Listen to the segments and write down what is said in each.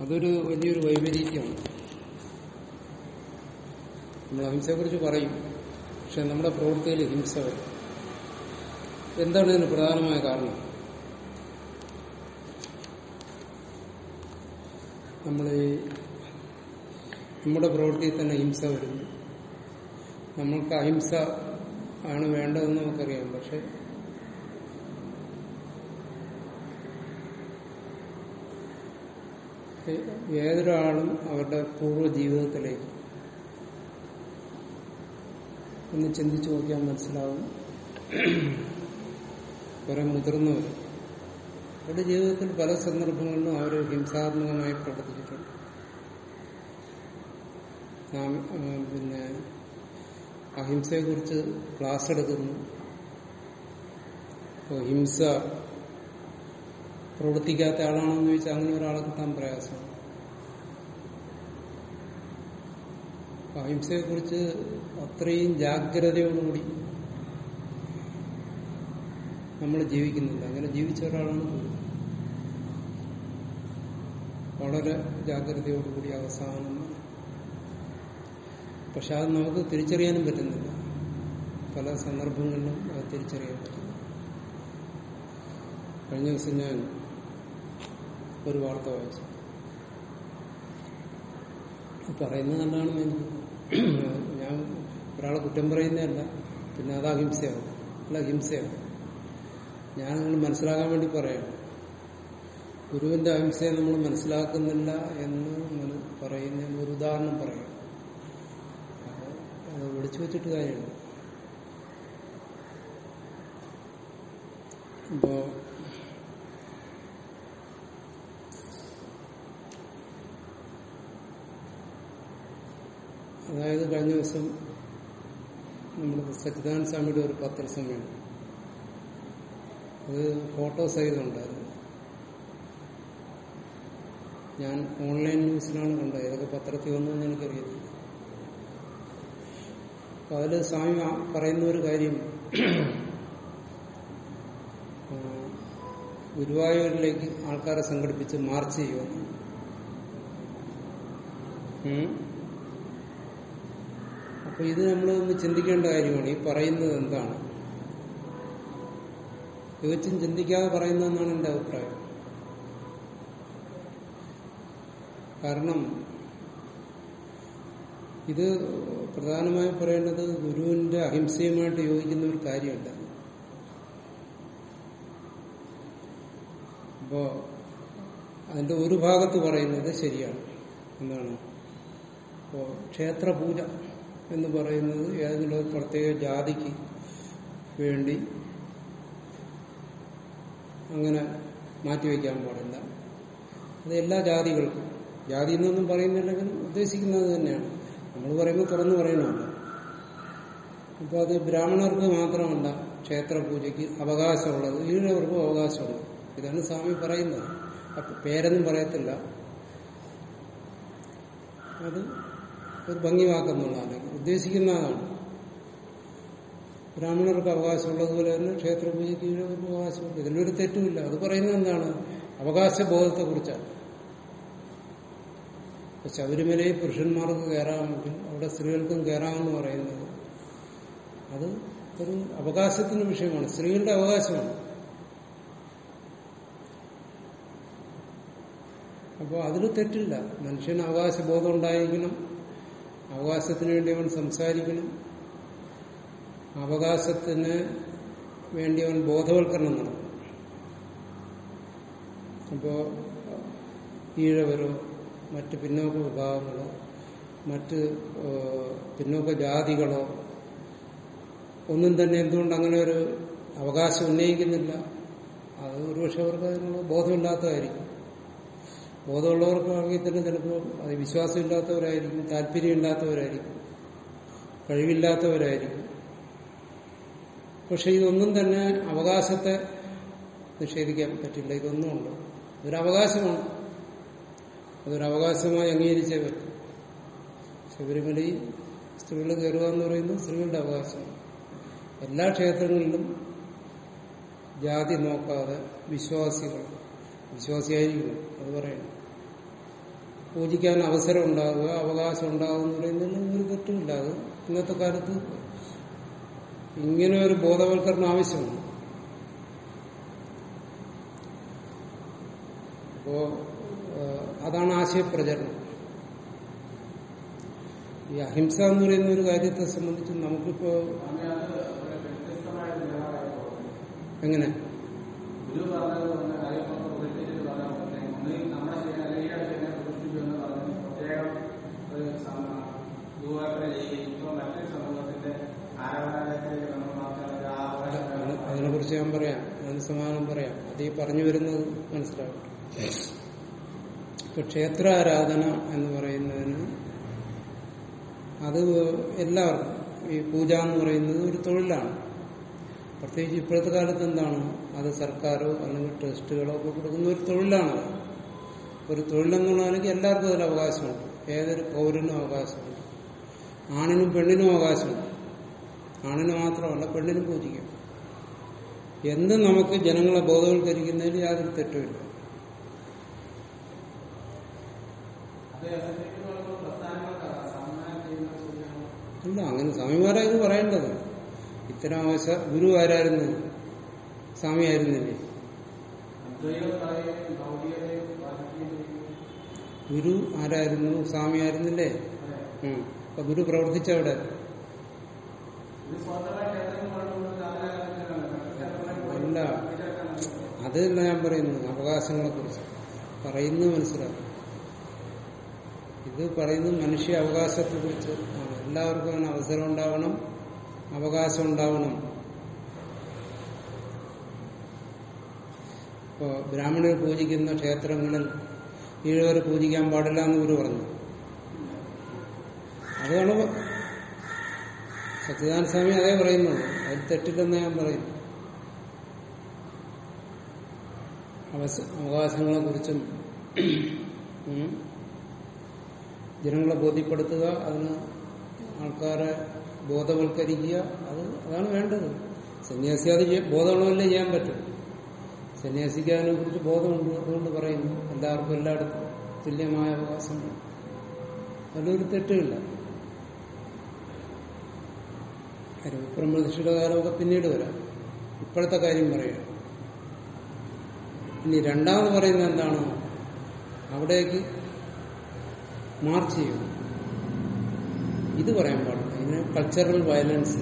അതൊരു വലിയൊരു വൈപരീത്യമാണ് നമ്മൾ അഹിംസയെക്കുറിച്ച് പറയും പക്ഷെ നമ്മുടെ പ്രവൃത്തിയിൽ ഹിംസ വരും എന്താണ് ഇതിന് പ്രധാനമായ കാരണം നമ്മൾ ഈ നമ്മുടെ പ്രവൃത്തിയിൽ തന്നെ ഹിംസ വരുന്നു നമ്മൾക്ക് അഹിംസ ആണ് വേണ്ടതെന്ന് നമുക്കറിയാം പക്ഷെ ഏതൊരാളും അവരുടെ പൂർവ്വ ജീവിതത്തിലേക്ക് ഒന്ന് ചിന്തിച്ചു നോക്കിയാൽ മനസ്സിലാവും കുറെ മുതിർന്നവർ അവരുടെ ജീവിതത്തിൽ പല സന്ദർഭങ്ങളിലും അവർ ഹിംസാത്മകമായി പ്രവർത്തിച്ചിട്ടുണ്ട് നാം ആ, പിന്നെ അഹിംസയെക്കുറിച്ച് ക്ലാസ് എടുക്കുന്നു അപ്പോൾ ഹിംസ പ്രവർത്തിക്കാത്ത ആളാണെന്ന് ചോദിച്ചാൽ അങ്ങനെ ഒരാളെ കിട്ടാൻ പ്രയാസമാണ് അപ്പൊ അഹിംസയെക്കുറിച്ച് അത്രയും ജാഗ്രതയോടുകൂടി നമ്മൾ ജീവിക്കുന്നില്ല അങ്ങനെ ജീവിച്ച ഒരാളാണ് ഗുരു. വളരെ ജാഗ്രതയോടുകൂടി അവസാനം പക്ഷെ അത് നമുക്ക് തിരിച്ചറിയാനും പറ്റുന്നില്ല പല സന്ദർഭങ്ങളിലും അത് തിരിച്ചറിയാൻ പറ്റുന്നു കഴിഞ്ഞ ദിവസം ഞാൻ ഒരു വാർത്ത വായിച്ചു അത് പറയുന്നത് നല്ലതാണെന്ന് എനിക്ക് ഞാൻ ഒരാളെ കുറ്റം പറയുന്നതല്ല പിന്നെ അത് അഹിംസയാവും അല്ല ഹിംസയാവും ഞാൻ നിങ്ങൾ മനസ്സിലാക്കാൻ വേണ്ടി പറയാം ഗുരുവിന്റെ അഹിംസയെ നമ്മൾ മനസ്സിലാക്കുന്നില്ല എന്ന് നമ്മൾ പറയുന്ന ഒരു ഉദാഹരണം പറയാം അപ്പൊ അത് വിളിച്ചു വെച്ചിട്ട് കാര്യമില്ല ഇപ്പോ അതായത് കഴിഞ്ഞ ദിവസം നമ്മുടെ സച്ചിദാനന്ദ സ്വാമിയുടെ ഒരു പത്രസമ്മേളനം അത് ഫോട്ടോ സഹിതമുണ്ടായിരുന്നു ഞാൻ ഓൺലൈൻ ന്യൂസിലാണ് കണ്ടത് ഏതൊക്കെ പത്രത്തിൽ വന്നു എന്ന് എനിക്കറിയില്ല അപ്പൊ അതിൽ സ്വാമി ആ- പറയുന്ന ഒരു കാര്യം ആ, ഗുരുവായൂരിലേക്ക് ആൾക്കാരെ സംഘടിപ്പിച്ച് മാർച്ച് ചെയ്യുക ഉം. അപ്പൊ ഇത് നമ്മൾ ഒന്ന് ചിന്തിക്കേണ്ട കാര്യമാണ് ഈ പറയുന്നത് എന്താണ് തികച്ചും ചിന്തിക്കാതെ പറയുന്നതെന്നാണ് എന്റെ അഭിപ്രായം കാരണം ഇത് പ്രധാനമായും പറയേണ്ടത് ഗുരുവിന്റെ അഹിംസയുമായിട്ട് യോജിക്കുന്ന ഒരു കാര്യമല്ല അപ്പോ അതിന്റെ ഒരു ഭാഗത്ത് പറയുന്നത് ശരിയാണ് എന്താണ് ഇപ്പോ ക്ഷേത്രപൂജ എന്ന് പറയുന്നത് ഏതെങ്കിലും ഒരു പ്രത്യേക ജാതിക്ക് വേണ്ടി അങ്ങനെ മാറ്റിവെക്കാൻ പാടില്ല അത് എല്ലാ ജാതികൾക്കും ജാതി എന്നൊന്നും പറയുന്നില്ലെങ്കിൽ ഉദ്ദേശിക്കുന്നത് തന്നെയാണ് നമ്മൾ പറയുമ്പോൾ തുറന്നു പറയണമല്ലോ അപ്പോൾ അത് ബ്രാഹ്മണർക്ക് മാത്രമല്ല ക്ഷേത്രപൂജയ്ക്ക് അവകാശമുള്ളത് ഈഴവർക്കും അവകാശമുള്ളത് ഇതാണ് സ്വാമി പറയുന്നത് അപ്പൊ പേരൊന്നും പറയത്തില്ല അത് ഒരു ഭംഗിവാക്കുന്നുള്ളതാണ് ഉദ്ദേശിക്കുന്ന അതാണ് ബ്രാഹ്മണർക്ക് അവകാശമുള്ളതുപോലെ തന്നെ ക്ഷേത്രപൂജയ്ക്ക് ഈഴവർക്ക് അവകാശമുണ്ട് ഇതിലൊരു തെറ്റുമില്ല അത് പറയുന്നത് എന്താണ് അവകാശബോധത്തെ കുറിച്ചാണ് ഇപ്പൊ ശബരിമലയിൽ പുരുഷന്മാർക്ക് കയറാമെങ്കിൽ അവിടെ സ്ത്രീകൾക്കും കയറാമെന്ന് പറയുന്നത് അത് ഒരു അവകാശത്തിന്റെ വിഷയമാണ് സ്ത്രീകളുടെ അവകാശമാണ് അപ്പോൾ അതിൽ തെറ്റില്ല മനുഷ്യന് അവകാശബോധം ഉണ്ടായിരിക്കണം അവകാശത്തിന് വേണ്ടി അവൻ സംസാരിക്കണം അവകാശത്തിന് വേണ്ടി അവൻ ബോധവൽക്കരണം നടത്തണം അപ്പോ ഈഴവരോ മറ്റ് പിന്നോക്ക വിഭാഗങ്ങളോ മറ്റ് ഏഹ്, പിന്നോക്ക ജാതികളോ ഒന്നും തന്നെ എന്തുകൊണ്ട് അങ്ങനെ ഒരു അവകാശം ഉന്നയിക്കുന്നില്ല അത് ഒരുപക്ഷെ അവർക്ക് അതിനുള്ള ബോധമില്ലാത്തതായിരിക്കും ബോധമുള്ളവർക്കാണെങ്കിൽ തന്നെ ചിലപ്പോൾ അത് വിശ്വാസമില്ലാത്തവരായിരിക്കും താല്പര്യമില്ലാത്തവരായിരിക്കും കഴിവില്ലാത്തവരായിരിക്കും പക്ഷെ ഇതൊന്നും തന്നെ അവകാശത്തെ നിഷേധിക്കാൻ പറ്റില്ല ഇതൊന്നുമുണ്ട് ഇതൊരു അവകാശമാണ് അതൊരു അവകാശമായി അംഗീകരിച്ചേ പറ്റും ശബരിമലയിൽ സ്ത്രീകൾ കയറുക എന്ന് പറയുന്നത് സ്ത്രീകളുടെ അവകാശമാണ് എല്ലാ ക്ഷേത്രങ്ങളിലും ജാതി നോക്കാതെ വിശ്വാസികൾ വിശ്വാസിയായിരിക്കണം അത് പറയണം പൂജിക്കാൻ അവസരം ഉണ്ടാകുക അവകാശം ഉണ്ടാകുക എന്ന് പറയുന്നതിൽ ഒരു തെറ്റുമില്ല അത് ഇന്നത്തെ കാലത്ത് ഇങ്ങനെ ഒരു ബോധവൽക്കരണം ആവശ്യമാണ് അപ്പോ ഏഹ്, അതാണ് ആശയപ്രചരണം ഈ അഹിംസ എന്ന് പറയുന്ന ഒരു കാര്യത്തെ സംബന്ധിച്ച് നമുക്കിപ്പോ എങ്ങനെ ഗുരു പറഞ്ഞത് കൊണ്ട് കാര്യം പ്രതിഷ്ഠിച്ചിട്ട് പറയാൻ പറ്റില്ല ഒന്നുകിൽ നമ്മുടെ ശരീരം തന്നെ പ്രതിഷ്ഠിക്കുമെന്ന് പറഞ്ഞ് പ്രത്യേകം ഒരു ദൂരത്തിൽ ചെയ്യുകയും മറ്റൊരു സമൂഹത്തിന്റെ ആരാധനാലയത്തിലേക്ക് നമ്മൾ മാത്രം ഒരു ആഹ്വാനം അതിനെ കുറിച്ച് ഞാൻ പറയാം അതിന് സമാനം പറയാം അത് ഈ പറഞ്ഞു വരുന്നത് മനസ്സിലാവട്ടെ ഇപ്പൊ ക്ഷേത്ര ആരാധന എന്ന് പറയുന്നതിന് അത് എല്ലാവർക്കും ഈ പൂജ എന്ന് പറയുന്നത് ഒരു തൊഴിലാണ് പ്രത്യേകിച്ച് ഇപ്പോഴത്തെ കാലത്ത് എന്താണ് അത് സർക്കാരോ അല്ലെങ്കിൽ ട്രസ്റ്റുകളോ ഒക്കെ കൊടുക്കുന്ന ഒരു തൊഴിലാണ് ഒരു തൊഴിലെന്നുള്ളതിലേക്ക് എല്ലാവർക്കും അതിൽ അവകാശമുണ്ട് ഏതൊരു പൗരനും അവകാശമുണ്ട് ആണിനും പെണ്ണിനും അവകാശമുണ്ട് ആണിന് മാത്രമല്ല പെണ്ണിനും പൂജിക്കാം എന്ത് നമുക്ക് ജനങ്ങളെ ബോധവൽക്കരിക്കുന്നതിൽ യാതൊരു തെറ്റുമില്ല അത് ശരിക്കും പറയുമ്പോൾ പ്രസ്ഥാനങ്ങൾക്ക് സമ്മാനം ചെയ്യുന്നത് ശരിയാണ് അല്ല അങ്ങനെ സ്വാമിമാരാ ഇത് പറയേണ്ടത് ഇത്തരം അവശ ഗുരു ആരായിരുന്നു സ്വാമിയായിരുന്നില്ലേ അദ്വൈതം പറയുകയും ഭൗതികതയും പാലിക്കുകയും ചെയ്യുകയും ഗുരു ആരായിരുന്നു സ്വാമിയായിരുന്നില്ലേ അതെ. ഉം. അപ്പൊ ഗുരു പ്രവർത്തിച്ചവിടെ ഇത് സ്വന്തമായി ക്ഷേത്രം കൊണ്ടുവന്ന് കാലഘട്ടത്തിലാണ് അല്ല അതല്ല ഞാൻ പറയുന്നത് അവകാശങ്ങളെ കുറിച്ച് പറയുന്നത് മനസ്സിലാക്കും ഇത് പറയുന്നത് മനുഷ്യ അവകാശത്തെ കുറിച്ച് ആണ് എല്ലാവർക്കും അങ്ങനെ അവസരം ഉണ്ടാവണം അവകാശം ഉണ്ടാവണം ഇപ്പോ ബ്രാഹ്മണർ പൂജിക്കുന്ന ക്ഷേത്രങ്ങളിൽ ഈഴവരെ പൂജിക്കാൻ പാടില്ല എന്ന് ഗുരു പറഞ്ഞു അതാണ് സച്ചിദാനന്ദ സ്വാമി അതേ പറയുന്നുള്ളൂ അതിൽ തെറ്റില്ലെന്ന് ഞാൻ പറയുന്നു അവസ- അവകാശങ്ങളെ കുറിച്ചും ഉം, ജനങ്ങളെ ബോധ്യപ്പെടുത്തുക അതിന് ആൾക്കാരെ ബോധവൽക്കരിക്കുക അത് അതാണ് വേണ്ടത് സന്യാസി അത് ചെയ്യ- ബോധമുള്ളതല്ലേ ചെയ്യാൻ പറ്റും സന്യാസിക്ക് അതിനെ കുറിച്ച് ബോധമുണ്ട് അതുകൊണ്ട് പറയുന്നു എല്ലാവർക്കും എല്ലായിടത്തും തുല്യമായ അവകാശം അതിലൊരു തെറ്റുമില്ല രവിപ്രമൃതിയുടെ കാലമൊക്കെ പിന്നീട് വരാം ഇപ്പോഴത്തെ കാര്യം പറയാം ഇനി രണ്ടാമത് പറയുന്നത് എന്താണ് അവിടേക്ക് മാർച്ച് ചെയ്യും ഇത് പറയാൻ പാടില്ല ഇതിന് കൾച്ചറൽ വയലൻസ്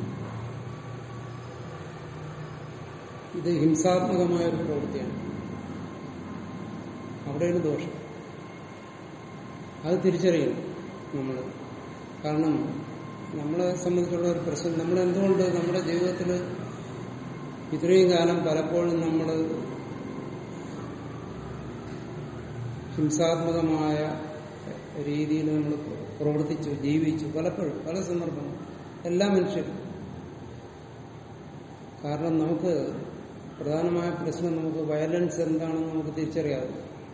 ഇത് ഹിംസാത്മകമായ ഒരു പ്രവൃത്തിയാണ് അവിടെയാണ് ദോഷം അത് തിരിച്ചറിയണം നമ്മൾ കാരണം നമ്മളെ സംബന്ധിച്ചുള്ള ഒരു പ്രശ്നം നമ്മൾ എന്തുകൊണ്ട് നമ്മുടെ ജീവിതത്തിൽ ഇത്രയും കാലം പലപ്പോഴും നമ്മൾ ഹിംസാത്മകമായ രീതിയിൽ നമ്മൾ പ്രവർത്തിച്ചു ജീവിച്ചു പലപ്പോഴും പല സന്ദർഭങ്ങളും എല്ലാ മനുഷ്യരും കാരണം നമുക്ക് പ്രധാനമായ പ്രശ്നം നമുക്ക് വയലൻസ് എന്താണെന്ന് നമുക്ക് തിരിച്ചറിയാതെ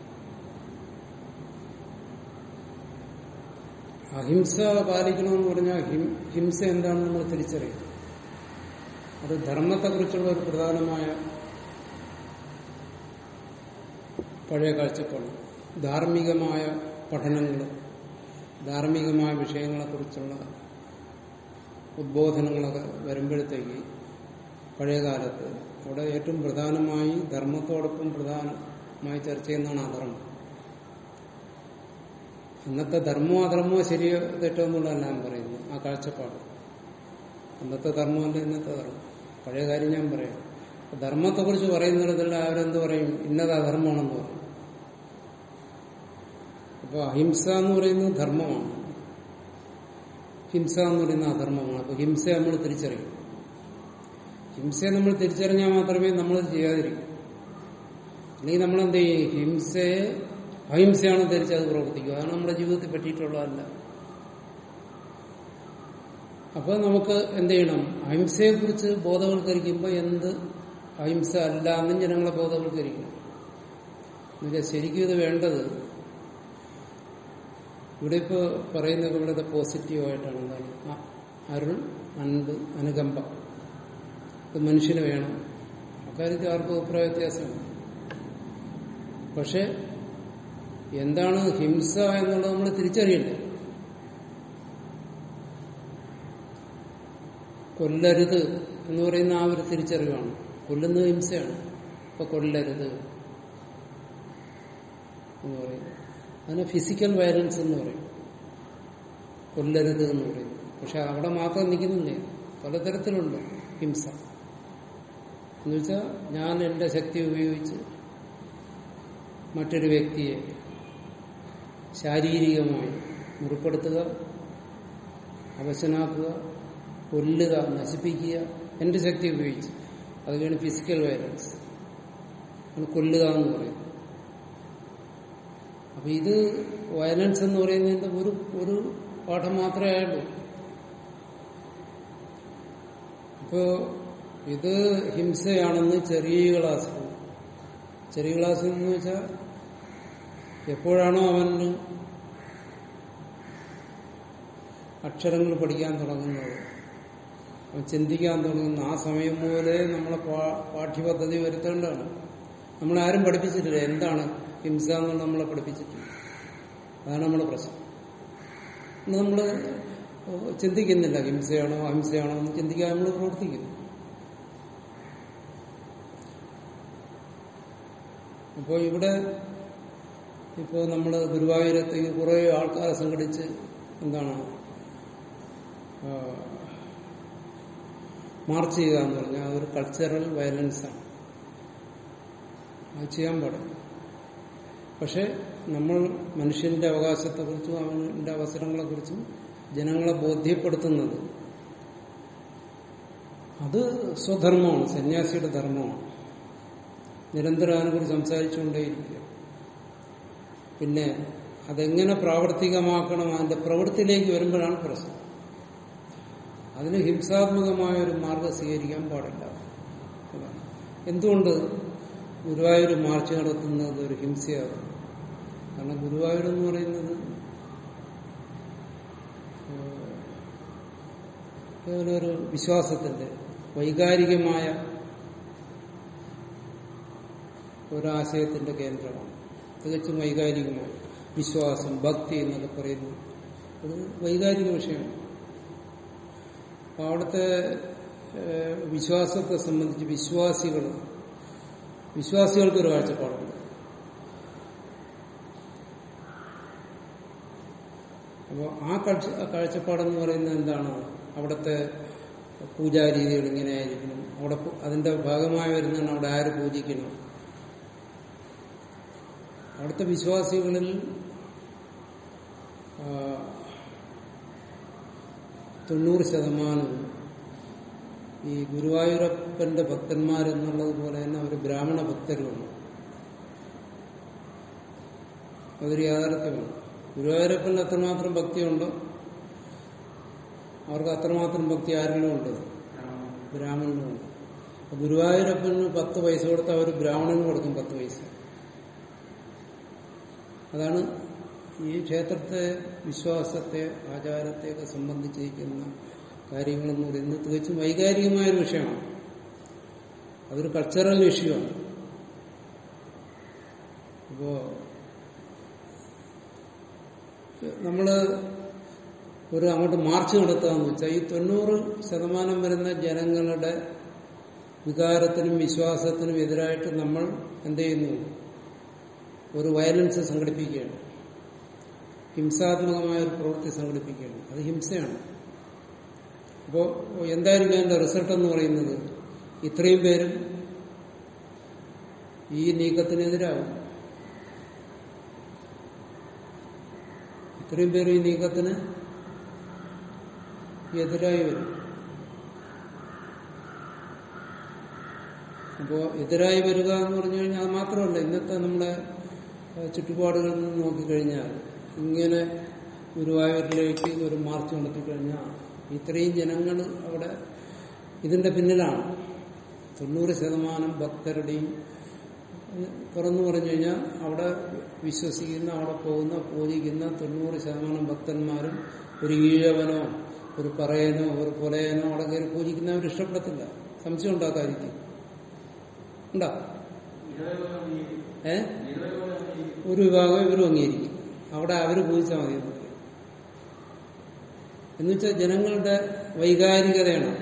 അഹിംസ പാലിക്കണമെന്ന് പറഞ്ഞാൽ ഹിം- ഹിംസ എന്താണെന്ന് നമ്മൾ തിരിച്ചറിയും അത് ധർമ്മത്തെക്കുറിച്ചുള്ള ഒരു പ്രധാനമായ പഴയ കാഴ്ചപ്പാട് ധാർമ്മികമായ പഠനങ്ങൾ ധാർമ്മികമായ വിഷയങ്ങളെക്കുറിച്ചുള്ള ഉദ്ബോധനങ്ങളൊക്കെ വരുമ്പോഴത്തേക്ക് പഴയ കാലത്ത് അവിടെ ഏറ്റവും പ്രധാനമായി ധർമ്മത്തോടൊപ്പം പ്രധാനമായി ചർച്ച ചെയ്യുന്നതാണ് അധർമ്മം അന്നത്തെ ധർമ്മമോ അധർമ്മമോ ശരിയോ തെറ്റോ എന്നുള്ളതല്ല ഞാൻ പറയുന്നത് ആ കാഴ്ചപ്പാട് അന്നത്തെ ധർമ്മമല്ല ഇന്നത്തെ ധർമ്മം പഴയ കാര്യം ഞാൻ പറയാം ധർമ്മത്തെക്കുറിച്ച് പറയുന്നിടത്തിൽ അവരെന്ത് പറയും ഇന്നത് അധർമ്മമാണെന്ന് പറയും അപ്പൊ അഹിംസ എന്ന് പറയുന്നത് ധർമ്മമാണ് ഹിംസ എന്ന് പറയുന്നത് അധർമ്മമാണ് അപ്പൊ ഹിംസയെ നമ്മൾ തിരിച്ചറിയും ഹിംസയെ നമ്മൾ തിരിച്ചറിഞ്ഞാൽ മാത്രമേ നമ്മൾ ചെയ്യാതിരിക്കൂ അല്ലെങ്കിൽ നമ്മൾ എന്ത് ചെയ്യും ഹിംസയെ അഹിംസയാണ് ധരിച്ച് അത് പ്രവർത്തിക്കുക അതാണ് നമ്മുടെ ജീവിതത്തിൽ പറ്റിയിട്ടുള്ളതല്ല അപ്പൊ നമുക്ക് എന്ത് ചെയ്യണം അഹിംസയെ കുറിച്ച് ബോധവൽക്കരിക്കുമ്പോൾ എന്ത് അഹിംസ അല്ല എന്നും ജനങ്ങളെ ബോധവൽക്കരിക്കണം എന്നുവെച്ചാൽ ശരിക്കും ഇത് വേണ്ടത് ഇവിടെ ഇപ്പോ പറയുന്നത് വളരെ പോസിറ്റീവായിട്ടാണ് എന്താണ് അ- അരുൾ അൻപ് അനുകമ്പ ഇത് മനുഷ്യന് വേണം അക്കാര്യത്തിൽ ആർക്കും അഭിപ്രായ വ്യത്യാസമാണ് പക്ഷെ എന്താണ് ഹിംസ എന്നുള്ളത് നമ്മൾ തിരിച്ചറിയണ്ടേ കൊല്ലരുത് എന്ന് പറയുന്ന ആ ഒരു തിരിച്ചറിവാണ് കൊല്ലുന്നത് ഹിംസയാണ് ഇപ്പൊ കൊല്ലരുത് എന്ന് പറയുന്നത് അതിന് ഫിസിക്കൽ വയലൻസ് എന്ന് പറയും കൊല്ലരുത് എന്ന് പറയും പക്ഷെ അവിടെ മാത്രം നിൽക്കുന്നില്ലേ പലതരത്തിലുണ്ട് ഹിംസ എന്നുവെച്ചാൽ ഞാൻ എന്റെ ശക്തി ഉപയോഗിച്ച് മറ്റൊരു വ്യക്തിയെ ശാരീരികമായി മുറിപ്പെടുത്തുക അവശനാക്കുക കൊല്ലുക നശിപ്പിക്കുക എന്റെ ശക്തി ഉപയോഗിച്ച് അതൊക്കെയാണ് ഫിസിക്കൽ വയലൻസ് ആണ് കൊല്ലുക എന്ന് പറയുന്നത് അപ്പൊ ഇത് വയലൻസ് എന്ന് പറയുന്നതിന്റെ ഒരു ഒരു പാഠം മാത്രമേ ആയുള്ളൂ ഇപ്പോ ഇത് ഹിംസയാണെന്ന് ചെറിയ ക്ലാസ്സിൽ ചെറിയ ക്ലാസ്സിൽ എന്ന് വെച്ചാൽ എപ്പോഴാണോ അവന് അക്ഷരങ്ങൾ പഠിക്കാൻ തുടങ്ങുന്നത് അവൻ ചിന്തിക്കാൻ തുടങ്ങുന്ന ആ സമയം മുതലേ നമ്മളെ പാ- പാഠ്യപദ്ധതി വരുത്തേണ്ടതാണ് നമ്മളാരും പഠിപ്പിച്ചിട്ടില്ല എന്താണ് ഹിംസ എന്നുള്ളത് നമ്മളെ പഠിപ്പിച്ചിട്ടില്ല അതാണ് നമ്മുടെ പ്രശ്നം ഇന്ന് നമ്മള് ചിന്തിക്കുന്നില്ല ഹിംസയാണോ അഹിംസയാണോ എന്ന് ചിന്തിക്കാൻ നമ്മൾ പ്രവർത്തിക്കുന്നു അപ്പോൾ ഇവിടെ ഇപ്പോൾ നമ്മൾ ഗുരുവായൂരത്തേക്ക് കുറേ ആൾക്കാരെ സംഘടിച്ച് എന്താണ് ആ, മാർച്ച് ചെയ്യുക എന്ന് പറഞ്ഞാൽ അതൊരു കൾച്ചറൽ വയലൻസ് ആണ് അത് ചെയ്യാൻ പാടില്ല പക്ഷെ നമ്മൾ മനുഷ്യന്റെ അവകാശത്തെക്കുറിച്ചും അവന്റെ അവസരങ്ങളെക്കുറിച്ചും ജനങ്ങളെ ബോധ്യപ്പെടുത്തുന്നത് അത് സ്വധർമ്മമാണ് സന്യാസിയുടെ ധർമ്മമാണ് നിരന്തരം അതിനെക്കുറിച്ച് സംസാരിച്ചുകൊണ്ടേയിരിക്കുക പിന്നെ അതെങ്ങനെ പ്രാവർത്തികമാക്കണം അതിന്റെ പ്രവൃത്തിയിലേക്ക് വരുമ്പോഴാണ് പ്രശ്നം അതിന് ഹിംസാത്മകമായ ഒരു മാർഗം സ്വീകരിക്കാൻ പാടില്ല അതാണ്. എന്തുകൊണ്ട് ഗുരുവായൂർ മാർച്ച് നടത്തുന്നത് ഒരു ഹിംസയാകും കാരണം ഗുരുവായൂർ എന്ന് പറയുന്നത് ഏഹ്, കേവലം ഒരു വിശ്വാസത്തിന്റെ വൈകാരികമായ ഒരാശയത്തിന്റെ കേന്ദ്രമാണ് തികച്ചും വൈകാരികമായ വിശ്വാസം ഭക്തി എന്നൊക്കെ പറയുന്നത് ഒരു വൈകാരിക വിഷയമാണ് അപ്പൊ അവിടുത്തെ ഏഹ്, വിശ്വാസത്തെ സംബന്ധിച്ച് വിശ്വാസികൾ വിശ്വാസികൾക്കൊരു കാഴ്ചപ്പാടുണ്ട് അപ്പോൾ ആ കാഴ്ച ആ കാഴ്ചപ്പാടെന്ന് പറയുന്നത് എന്താണ് അവിടുത്തെ പൂജാരീതികൾ ഇങ്ങനെയായിരിക്കണം അവിടെ പു- അതിന്റെ ഭാഗമായി വരുന്നതാണ് അവിടെ ആര് പൂജിക്കണം അവിടുത്തെ വിശ്വാസികളിൽ ആ, തൊണ്ണൂറ് ശതമാനവും ഈ ഗുരുവായൂരപ്പന്റെ ഭക്തന്മാരെന്നുള്ളത് പോലെ തന്നെ അവർ ബ്രാഹ്മണ ഭക്തരുമാണ് അതൊരു യാഥാർത്ഥ്യമാണ് ഗുരുവായൂരപ്പന് അത്രമാത്രം ഭക്തിയുണ്ടോ അവർക്ക് അത്രമാത്രം ഭക്തി ആരെങ്കിലും ഉണ്ട് ബ്രാഹ്മണനുണ്ട് അപ്പൊ ഗുരുവായൂരപ്പന് പത്ത് പൈസ കൊടുത്താൽ അവർ ബ്രാഹ്മണന് കൊടുക്കും പത്ത് പൈസ അതാണ് ഈ ക്ഷേത്രത്തെ വിശ്വാസത്തെ ആചാരത്തെയൊക്കെ സംബന്ധിച്ചിരിക്കുന്ന കാര്യങ്ങളെന്ന് പറയുന്നത് തികച്ചും വൈകാരികമായ ഒരു വിഷയമാണ് അതൊരു കൾച്ചറൽ വിഷയമാണ് അപ്പോ നമ്മള് ഒരു അങ്ങോട്ട് മാർച്ച് നടത്താന്ന് വെച്ചാൽ ഈ തൊണ്ണൂറ് ശതമാനം വരുന്ന ജനങ്ങളുടെ വികാരത്തിനും വിശ്വാസത്തിനും എതിരായിട്ട് നമ്മൾ എന്ത് ചെയ്യുന്നു ഒരു വയലൻസ് സംഘടിപ്പിക്കുകയാണ് ഹിംസാത്മകമായ ഒരു പ്രവൃത്തി സംഘടിപ്പിക്കുകയാണ് അത് ഹിംസയാണ് അപ്പോൾ എന്തായിരിക്കും അതിന്റെ റിസൾട്ട് എന്ന് പറയുന്നത് ഇത്രയും പേരും ഈ നീക്കത്തിനെതിരാകും ഇത്രയും പേരും ഈ നീക്കത്തിന് എതിരായി വരും അപ്പോ എതിരായി വരിക എന്ന് പറഞ്ഞു കഴിഞ്ഞാൽ അത് മാത്രമല്ല ഇന്നത്തെ നമ്മുടെ ഏഹ്, ചുറ്റുപാടുകളിൽ നിന്ന് നോക്കിക്കഴിഞ്ഞാൽ ഇങ്ങനെ ഗുരുവായൂരിലേക്ക് ഒരു മാർച്ച് നടത്തിക്കഴിഞ്ഞാൽ ഇത്രയും ജനങ്ങൾ അവിടെ ഇതിന്റെ പിന്നിലാണ് തൊണ്ണൂറ് ശതമാനം ഭക്തരുടെയും ഏഹ്, തുറന്നു പറഞ്ഞു കഴിഞ്ഞാൽ അവിടെ വിശ്വസിക്കുന്ന അവിടെ പോകുന്ന പൂജിക്കുന്ന തൊണ്ണൂറ് ശതമാനം ഭക്തന്മാരും ഒരു ഈഴവനോ ഒരു പറയനോ ഒരു കൊലയനോ അവിടെ കയറി പൂജിക്കുന്നവർ ഇഷ്ടപ്പെടത്തില്ല സംശയം ഉണ്ടാക്കാതിരിക്കും ഉണ്ടാ ഇരുപത് കൊല്ലം ഈ ഏ ഇരുപത് കൊല്ലം ഈ ഒരു വിഭാഗം ഇവരും അംഗീകരിക്കും അവിടെ അവർ പൂജിച്ചാൽ മതി എന്ന് പറയും എന്നുവെച്ചാൽ ജനങ്ങളുടെ വൈകാരികതയാണ്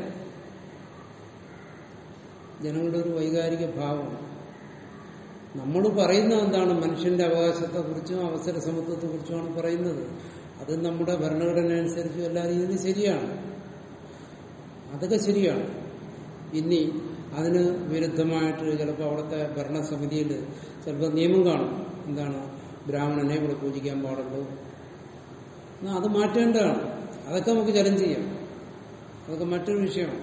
ജനങ്ങളുടെ ഒരു വൈകാരിക ഭാവമാണ് നമ്മൾ പറയുന്നത് എന്താണ് മനുഷ്യന്റെ അവകാശത്തെക്കുറിച്ചും അവസര സമത്വത്തെക്കുറിച്ചുമാണ് പറയുന്നത് അത് നമ്മുടെ ഭരണഘടന അനുസരിച്ചും എല്ലാ രീതിയിലും ശരിയാണ് അതൊക്കെ ശരിയാണ് ഇനി അതിന് വിരുദ്ധമായിട്ട് ചിലപ്പോൾ അവിടുത്തെ ഭരണസമിതിയിൽ ചിലപ്പോൾ നിയമം കാണും എന്താണ് ബ്രാഹ്മണനെ ഇവിടെ പൂജിക്കാൻ പാടുള്ളൂ എന്നാ അത് മാറ്റേണ്ടതാണ് അതൊക്കെ നമുക്ക് ചലഞ്ച് ചെയ്യാം അതൊക്കെ മറ്റൊരു വിഷയമാണ്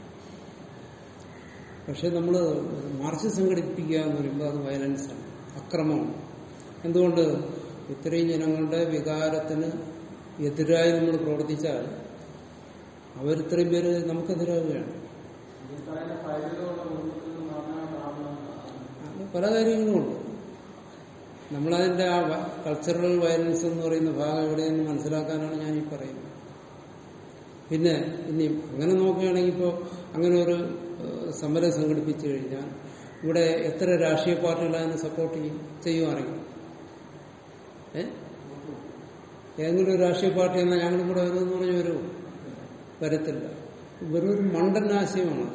പക്ഷെ നമ്മൾ മാർച്ച് സംഘടിപ്പിക്കുക എന്ന് പറയുമ്പോൾ അത് വയലൻസാണ് അക്രമമാണ് എന്തുകൊണ്ട് ഇത്രയും ജനങ്ങളുടെ വികാരത്തിന് എതിരായി നമ്മൾ പ്രവർത്തിച്ചാൽ അവരിത്രയും പേര് നമുക്കെതിരാകുകയാണ് ഈ പറയുന്ന പരിധികളുടെ മുൻപിൽ നിന്ന് മാത്രമേ പ്രാപ്തമാകും അത് പല കാര്യങ്ങളുമുണ്ട് നമ്മളതിന്റെ ആ കൾച്ചറൽ വയലൻസ് എന്ന് പറയുന്ന ഭാഗം എവിടെയെന്ന് മനസ്സിലാക്കാനാണ് ഞാൻ ഈ പറയുന്നത് പിന്നെ ഇനി അങ്ങനെ നോക്കുകയാണെങ്കിൽ ഇപ്പോൾ അങ്ങനെ ഒരു ഏഹ്, സമരം സംഘടിപ്പിച്ചു കഴിഞ്ഞാൽ ഇവിടെ എത്ര രാഷ്ട്രീയ പാർട്ടികൾ അതിനെ സപ്പോർട്ട് ചെയ്യും ചെയ്യുമാണെങ്കിൽ ഏ ഏതെങ്കിലും ഒരു രാഷ്ട്രീയ പാർട്ടി എന്നാൽ ഞങ്ങളും കൂടെ വരുമെന്ന് പറഞ്ഞ് വരൂ വരത്തില്ല വെറും ഒരു മണ്ടൻ ആശയമാണ്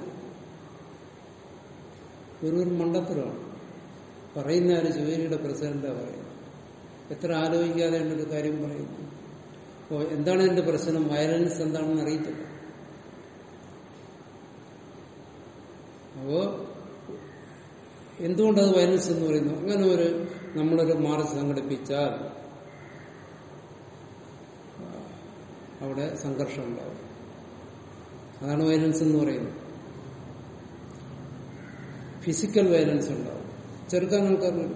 വെറും ഒരു മണ്ടത്തരമാണ് പറയുന്ന ആര് ശിവഗിരിയുടെ പ്രസിഡന്റാ പറയുന്നത് എത്ര ആലോചിക്കാതെയാണ് ഒരു കാര്യം പറയുന്നത് അപ്പോൾ എന്താണ് എന്റെ പ്രശ്നം വയലൻസ് എന്താണെന്ന് അറിയത്തില്ല അപ്പോ എന്തുകൊണ്ടത് വയലൻസ് എന്ന് പറയുന്നു അങ്ങനെ ഒരു നമ്മളൊരു മാർച്ച് സംഘടിപ്പിച്ചാൽ അവിടെ സംഘർഷം ഉണ്ടാവും അതാണ് വയലൻസ് എന്ന് പറയുന്നത് ഫിസിക്കൽ വയലൻസ് ഉണ്ടാവും ചെറുക്കാൻ ആൾക്കാർ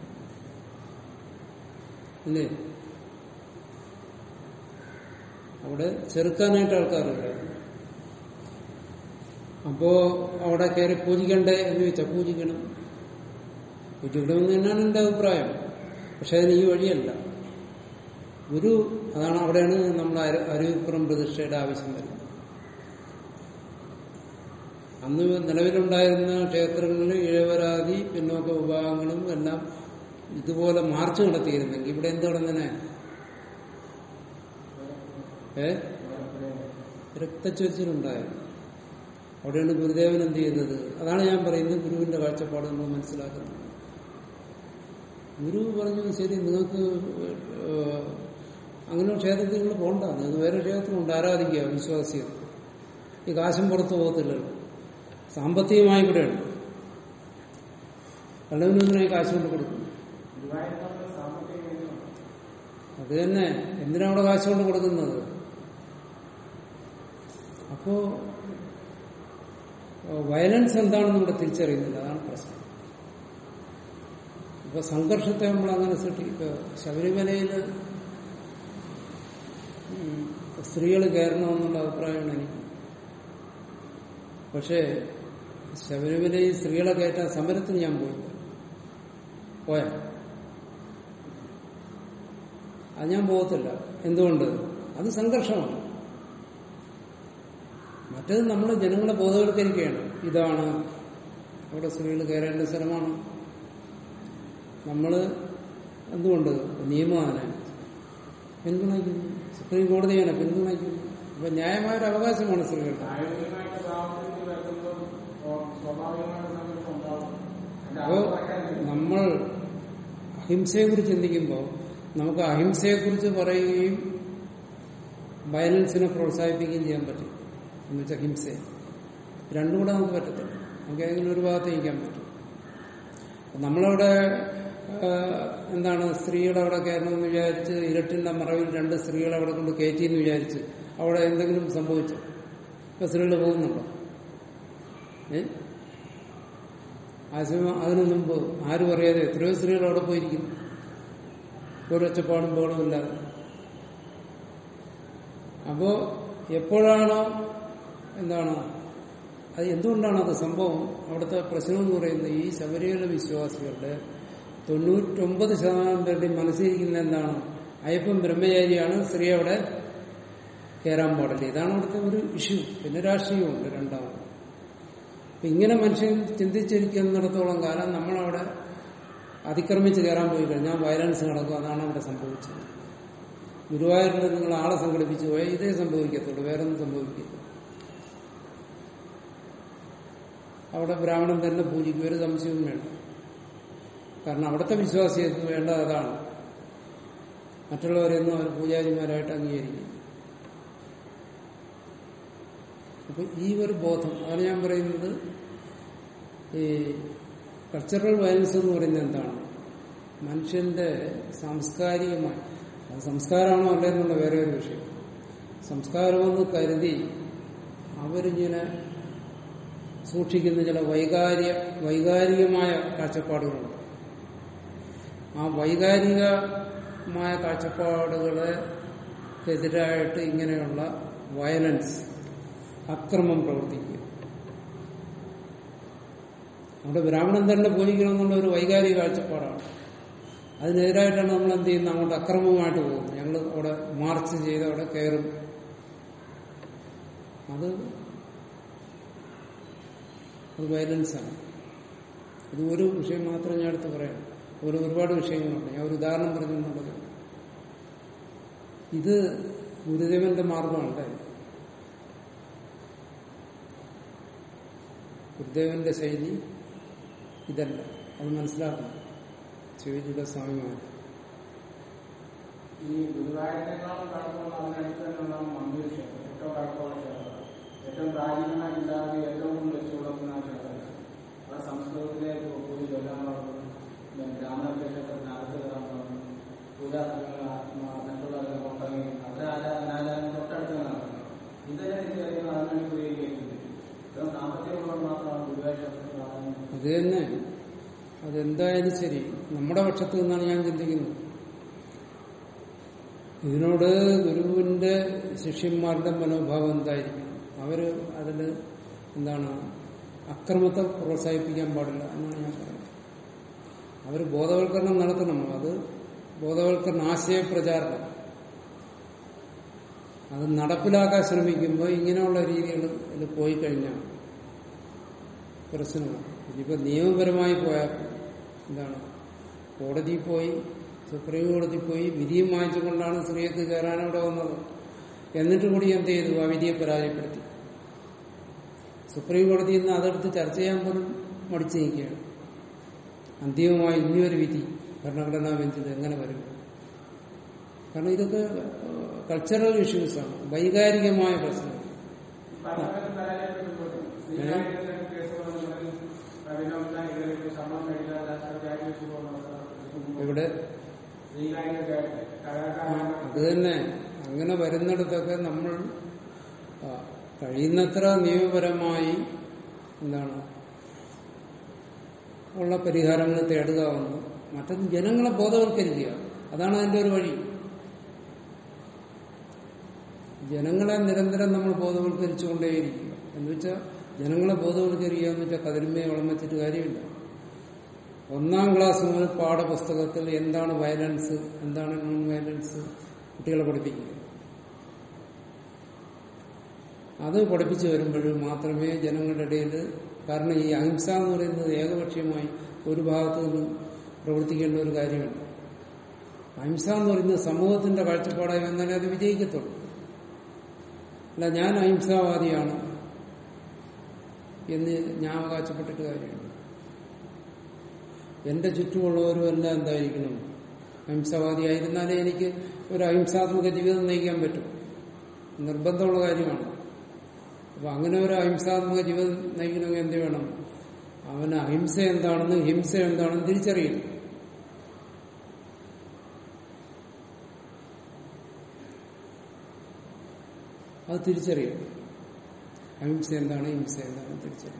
ഇല്ലേ അവിടെ ചെറുക്കാനായിട്ട് ആൾക്കാരുണ്ട് അപ്പോ അവിടെ കയറി പൂജിക്കണ്ടേ എന്ന് ചോദിച്ചാൽ പൂജിക്കണം പൂജിക്കണമെന്ന് തന്നെയാണ് എന്റെ അഭിപ്രായം പക്ഷെ അതിന് ഈ വഴിയല്ല ഗുരു അതാണ് അവിടെയാണ് നമ്മൾ അരുവിപ്പുറം പ്രതിഷ്ഠയുടെ ആവശ്യം വരുന്നത് അന്ന് നിലവിലുണ്ടായിരുന്ന ക്ഷേത്രങ്ങളിൽ ഇഴവരാതി പിന്നോക്ക വിഭാഗങ്ങളും എല്ലാം ഇതുപോലെ മാർച്ച് നടത്തിയിരുന്നെങ്കിൽ ഇവിടെ എന്ത് നടന്നനെ ഏ രക്തച്ചൊരിച്ചിലുണ്ടായിരുന്നു അവിടെയാണ് ഗുരുദേവൻ എന്ത് ചെയ്യുന്നത് അതാണ് ഞാൻ പറയുന്നത് ഗുരുവിന്റെ കാഴ്ചപ്പാട് നമ്മൾ മനസ്സിലാക്കുന്നത് ഗുരു പറഞ്ഞു ശരി നിങ്ങൾക്ക് ഏഹ്, അങ്ങനെ ക്ഷേത്രത്തിൽ നിങ്ങൾ പോകണ്ട നിങ്ങൾക്ക് വേറെ ക്ഷേത്രമുണ്ട് ആരാധിക്കുക വിശ്വാസികൾ ഈ കാശും പുറത്തു പോകത്തില്ലല്ലോ സാമ്പത്തികമായി ഇവിടെയുണ്ട് കള്ളവിനൊന്നിനായി കാശ് കൊണ്ട് കൊടുക്കും ഗുരുവായൂരപ്പന്റെ സാമ്പത്തിക കേന്ദ്രം അത് തന്നെ എന്തിനാ അവിടെ കാശ് കൊണ്ട് കൊടുക്കുന്നത് അപ്പോ വയലൻസ് എന്താണെന്ന് ഇവിടെ തിരിച്ചറിയുന്നില്ല അതാണ് പ്രശ്നം ഇപ്പൊ സംഘർഷത്തെ നമ്മൾ അങ്ങനെ സൃഷ്ടി ഇപ്പൊ ശബരിമലയില് സ്ത്രീകൾ കയറണമെന്നുള്ള അഭിപ്രായമാണ് എനിക്ക് പക്ഷേ ശബരിമലയിൽ സ്ത്രീകളെ കയറ്റാൻ സമരത്തിന് ഞാൻ പോയില്ല പോയാ അത് ഞാൻ പോകത്തില്ല എന്തുകൊണ്ട് അത് സംഘർഷമാണ് മറ്റേത് നമ്മൾ ജനങ്ങളെ ബോധവൽക്കരിക്കുകയാണ് ഇതാണ് അവിടെ സ്ത്രീകൾ കയറേണ്ട സ്ഥലമാണ് നമ്മൾ എന്തുകൊണ്ട് നിയമമാണ് പിന്തുണയ്ക്കുന്നു സുപ്രീം കോടതിയാണ് പിന്തുണയ്ക്കുന്നു അപ്പൊ ന്യായമായൊരു അവകാശമാണ് സ്ത്രീകൾക്ക് പ്രായോഗികമായിട്ട് പ്രാവർത്തികത്തിൽ വരുമ്പോൾ സ്വാഭാവികമായിട്ട് സംഘർഷം ഉണ്ടാവും അതിന്റെ അപ്പോ അളവ് കുറയ്ക്കാൻ നമ്മൾ അഹിംസയെക്കുറിച്ച് ചിന്തിക്കുമ്പോൾ നമുക്ക് അഹിംസയെക്കുറിച്ച് പറയുകയും വയലൻസിനെ പ്രോത്സാഹിപ്പിക്കുകയും ചെയ്യാൻ പറ്റും എന്ന് വെച്ചാൽ ഹിംസയെ രണ്ടും കൂടെ നമുക്ക് പറ്റത്തില്ല നമുക്ക് ഏതെങ്കിലും ഒരു ഭാഗത്ത് നയിക്കാൻ പറ്റും അപ്പൊ നമ്മളവിടെ ആ, എന്താണ് സ്ത്രീകൾ അവിടെ കയറണമെന്ന് വിചാരിച്ച് ഇരട്ടിന്റെ മറവിൽ രണ്ട് സ്ത്രീകളെ അവിടെ കൊണ്ട് കയറ്റിയെന്ന് വിചാരിച്ച് അവിടെ എന്തെങ്കിലും സംഭവിച്ചു ഇപ്പൊ സ്ത്രീകൾ പോകുന്നുണ്ടോ ഏ ആശയം അതിനു മുമ്പ് ആരും അറിയാതെ എത്രയോ സ്ത്രീകൾ അവിടെ പോയിരിക്കുന്നു ഒരു ഒച്ചപ്പാടും ബോളും ഇല്ലാതെ അപ്പോ എപ്പോഴാണോ എന്താണ് അത് എന്തുകൊണ്ടാണ് അത് സംഭവം അവിടുത്തെ പ്രശ്നം എന്ന് പറയുന്നത് ഈ ശബരിമല വിശ്വാസികളുടെ തൊണ്ണൂറ്റൊമ്പത് ശതമാനം പേരുടെയും മനസ്സിരിക്കുന്ന എന്താണ് അയ്യപ്പൻ ബ്രഹ്മചാരിയാണ് സ്ത്രീ അവിടെ കയറാൻ പാടില്ല ഇതാണ് അവിടുത്തെ ഒരു ഇഷ്യൂ പിന്നെ രാഷ്ട്രീയമുണ്ട് രണ്ടാമത് അപ്പൊ ഇങ്ങനെ മനുഷ്യൻ ചിന്തിച്ചിരിക്കുന്നിടത്തോളം കാലം നമ്മളവിടെ അതിക്രമിച്ച് കയറാൻ പോയി കഴിഞ്ഞാൽ വയലൻസ് നടക്കും അതാണ് അവിടെ സംഭവിച്ചത് ഗുരുവായൂരിൽ നിങ്ങൾ ആളെ സംഘടിപ്പിച്ചു പോയാൽ ഇതേ സംഭവിക്കത്തുള്ളൂ വേറെ ഒന്നും സംഭവിക്കില്ല അവിടെ ബ്രാഹ്മണൻ തന്നെ പൂജിക്കും ഒരു സംശയവും വേണ്ട കാരണം അവിടുത്തെ വിശ്വാസികൾക്ക് വേണ്ടത് അതാണ് മറ്റുള്ളവരെയൊന്നും അവർ പൂജാരിമാരായിട്ട് അംഗീകരിക്കും അപ്പൊ ഈ ഒരു ബോധം അതാണ് ഞാൻ പറയുന്നത് ഈ കൾച്ചറൽ വയലൻസ് എന്ന് പറയുന്നത് എന്താണ് മനുഷ്യന്റെ സാംസ്കാരികമായി അത് സംസ്കാരമാണോ അല്ല എന്നുള്ള വേറെ ഒരു വിഷയം സംസ്കാരമെന്ന് കരുതി അവരിങ്ങനെ സൂക്ഷിക്കുന്ന ചില വൈകാരിക വൈകാരികമായ കാഴ്ചപ്പാടുകളുണ്ട് ആ വൈകാരികമായ കാഴ്ചപ്പാടുകളെ എതിരായിട്ട് ഇങ്ങനെയുള്ള വയലൻസ് അക്രമം പ്രവർത്തിക്കുക അവിടെ ബ്രാഹ്മണൻ തന്നെ പൂജിക്കണം എന്നുള്ള ഒരു വൈകാരിക കാഴ്ചപ്പാടാണ് അതിനെതിരായിട്ടാണ് നമ്മൾ എന്ത് ചെയ്യുന്നത് അങ്ങോട്ട് അക്രമമായിട്ട് പോകുന്നത് ഞങ്ങൾ അവിടെ മാർച്ച് ചെയ്ത് അവിടെ കയറും അത് അത് വയലൻസാണ് ഇത് ഒരു വിഷയം മാത്രം ഞാൻ എടുത്ത് പറയാം ഒരു ഒരുപാട് വിഷയങ്ങളുണ്ട് ഞാൻ ഒരു ഉദാഹരണം പറഞ്ഞു എന്നുള്ളത് ഇത് ഗുരുദേവന്റെ മാർഗമാണ് ഗുരുദേവന്റെ ശൈലി ഇതല്ല അത് മനസ്സിലാക്കണം ശിവജിയുടെ സ്വാമിമാർ ഈ ഗുരുവായൂരിനേക്കാളും കടപ്പുള്ള അതിനടുത്ത് തന്നെയുള്ള മന്ദിര ക്ഷേത്രം ഏറ്റവും കടപ്പുള്ള ക്ഷേത്രം ഏറ്റവും പ്രാചീനമായി ഉണ്ടാകുന്ന ഏറ്റവും കൂടുതൽ വെച്ചു പുലർത്തുന്ന ക്ഷേത്രം അവിടെ സംസ്കൃതത്തിലെ പൂജ ചൊല്ലാൻ പാടുന്നു ബ്രാഹ്മണ ക്ഷേത്രത്തിന് അകത്ത് കയറാൻ പാടുന്നു പൂജാർത്ഥങ്ങൾ മറ്റുള്ളവരെ പുറത്തിറങ്ങി അവരെ അനാചാരം തൊട്ടടുത്ത് നടക്കുന്നു ഇതെല്ലാം തിരിച്ചറിയുന്ന അതിനുവേണ്ടി ഉപയോഗിക്കുന്നത് ഇത്രയും സാമ്പത്തികമുള്ളവർ മാത്രമാണ് ഗുരുവായൂർ ക്ഷേത്രത്തിൽ പ്രാധാന്യം അത് തന്നെ അതെന്തായാലും ശരി നമ്മുടെ പക്ഷത്ത് നിന്നാണ് ഞാൻ ചിന്തിക്കുന്നത് ഇതിനോട് ഗുരുവിന്റെ ശിഷ്യന്മാരുടെ മനോഭാവം എന്തായിരിക്കും അവര് അതിൽ എന്താണ് അക്രമത്തെ പ്രോത്സാഹിപ്പിക്കാൻ പാടില്ല എന്നാണ് ഞാൻ പറയുന്നത് അവർ ബോധവൽക്കരണം നടത്തണം അത് ബോധവൽക്കരണ ആശയപ്രചാരണം അത് നടപ്പിലാക്കാൻ ശ്രമിക്കുമ്പോൾ ഇങ്ങനെയുള്ള രീതികൾ ഇതിൽ പോയി കഴിഞ്ഞാൽ പ്രശ്നമാണ് ഇനിയിപ്പോ നിയമപരമായി പോയാൽ എന്താണ് കോടതിയിൽ പോയി സുപ്രീം കോടതി പോയി വിധിയും വാങ്ങിച്ചുകൊണ്ടാണ് സ്ത്രീയത്ത് കയറാൻ അവിടെ വന്നത് എന്നിട്ട് കൂടി എന്ത് ചെയ്തു ആ വിധിയെ പരാജയപ്പെടുത്തി സുപ്രീം കോടതിയിൽ നിന്ന് അതെടുത്ത് ചർച്ച ചെയ്യാൻ പോലും മടിച്ചു നിൽക്കുകയാണ് അന്തിമമായി ഇനിയൊരു വിധി ഭരണഘടനാ ബെഞ്ചിൽ എങ്ങനെ വരും കാരണം ഇതൊക്കെ കൾച്ചറൽ ഇഷ്യൂസാണ് വൈകാരികമായ പ്രശ്നങ്ങൾ പലപ്പോഴും പരാജയപ്പെട്ടിട്ടുണ്ട് സ്ത്രീകാര്യത്തിന്റെ കേസ് പറഞ്ഞാൽ വിനോദ ഇതിലേക്ക് ശമ്പളം മേടിക്കാൻ രാഷ്ട്രീയ രാജിവെച്ചു പോകുന്ന ഇവിടെ സ്ത്രീകാര്യ കലാകാരന്മാർ അത് തന്നെ അങ്ങനെ വരുന്നിടത്തൊക്കെ നമ്മൾ ആ, കഴിയുന്നത്ര നിയമപരമായി എന്താണ് ഉള്ള പരിഹാരങ്ങൾ തേടുക എന്ന് മറ്റത് ജനങ്ങളെ ബോധവൽക്കരിക്കുക അതാണ് അതിന്റെ ഒരു വഴി ജനങ്ങളെ നിരന്തരം നമ്മൾ ബോധവൽക്കരിച്ചുകൊണ്ടേയിരിക്കുക എന്ന് വെച്ചാൽ ജനങ്ങളെ ബോധവൽക്കരിക്കുക എന്ന് വെച്ചാൽ കതിരുമയെ വളം വെച്ചിട്ട് കാര്യമില്ല ഒന്നാം ക്ലാസ് മുതൽ പാഠപുസ്തകത്തിൽ എന്താണ് വയലൻസ് എന്താണ് നോൺ വയലൻസ് കുട്ടികളെ പഠിപ്പിക്കുക അത് പഠിപ്പിച്ചു വരുമ്പോൾ മാത്രമേ ജനങ്ങളുടെ ഇടയിൽ കാരണം ഈ അഹിംസ എന്ന് പറയുന്നത് ഏകപക്ഷീയമായി ഒരു ഭാഗത്തു നിന്ന് പ്രവർത്തിക്കേണ്ട ഒരു കാര്യമല്ല അഹിംസ എന്ന് പറയുന്നത് സമൂഹത്തിന്റെ കാഴ്ചപ്പാടായി വന്നാലേ അത് വിജയിക്കത്തുള്ളൂ അല്ല ഞാൻ അഹിംസാവാദിയാണ് എന്ന് ഞാൻ അവകാശപ്പെട്ടിട്ട് കാര്യമുണ്ട് എന്റെ ചുറ്റുമുള്ളവരും എല്ലാം എന്തായിരിക്കണം അഹിംസാവാദിയായിരുന്നാലേ എനിക്ക് ഒരു അഹിംസാത്മക ജീവിതം നയിക്കാൻ പറ്റും നിർബന്ധമുള്ള കാര്യമാണ് അപ്പൊ അങ്ങനെ ഒരു അഹിംസാത്മക ജീവിതം നയിക്കണമെങ്കിൽ എന്ത് വേണം അവന് അഹിംസ എന്താണെന്ന് ഹിംസ എന്താണെന്ന് തിരിച്ചറിയണം അത് തിരിച്ചറിയണം അഹിംസ എന്താണ് ഹിംസ എന്താണ് തിരിച്ചറിയണം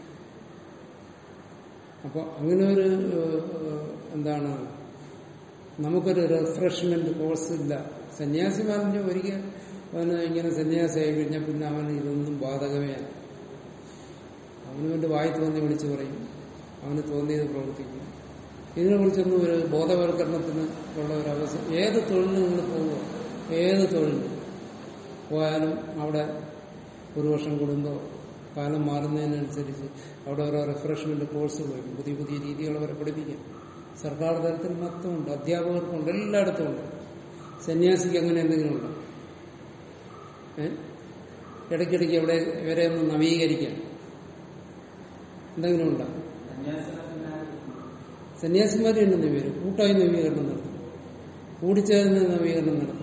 അപ്പൊ അങ്ങനെ ഒരു ഏഹ്, എന്താണ് നമുക്കൊരു റിഫ്രഷ്മെന്റ് കോഴ്സ് ഇല്ല സന്യാസി പറഞ്ഞു ഒരിക്കൽ അവന് ഇങ്ങനെ സന്യാസിയായി കഴിഞ്ഞാൽ പിന്നെ അവന് ഇതൊന്നും ബാധകമേ അല്ല അവന് വേണ്ടി വായി തോന്നി വിളിച്ചു പറയും അവന് തോന്നിയത് പ്രവർത്തിക്കും ഇതിനെക്കുറിച്ചൊന്നും ഒരു ബോധവൽക്കരണത്തിന് ഉള്ള ഒരു അവസരം ഏത് തൊഴിലിന് നിങ്ങൾ പോവുക ഏത് തൊഴിലിന് പോയാലും അവിടെ ഒരു വർഷം കൂടുമ്പോൾ കാലം മാറുന്നതിനനുസരിച്ച് അവിടെ ഓരോ റിഫ്രഷ്മെന്റ് കോഴ്സുകൾ വരും പുതിയ പുതിയ രീതികൾ അവരെ പഠിപ്പിക്കാം സർക്കാർ തലത്തിൽ മൊത്തമുണ്ട് അധ്യാപകർക്കുണ്ട് എല്ലായിടത്തും ഉണ്ട് സന്യാസിക്ക് അങ്ങനെ എന്തെങ്കിലും ഉണ്ടോ ഏ ഇടയ്ക്കിടയ്ക്ക് എവിടെ ഇവരെ ഒന്ന് നവീകരിക്കാൻ എന്തെങ്കിലും ഉണ്ടോ സന്യാസത്തിന് സന്യാസിമാരെ ഉണ്ട് നവീകരണം കൂട്ടായി നവീകരണം നടത്തും കൂടിച്ചേർന്ന് നവീകരണം നടത്തും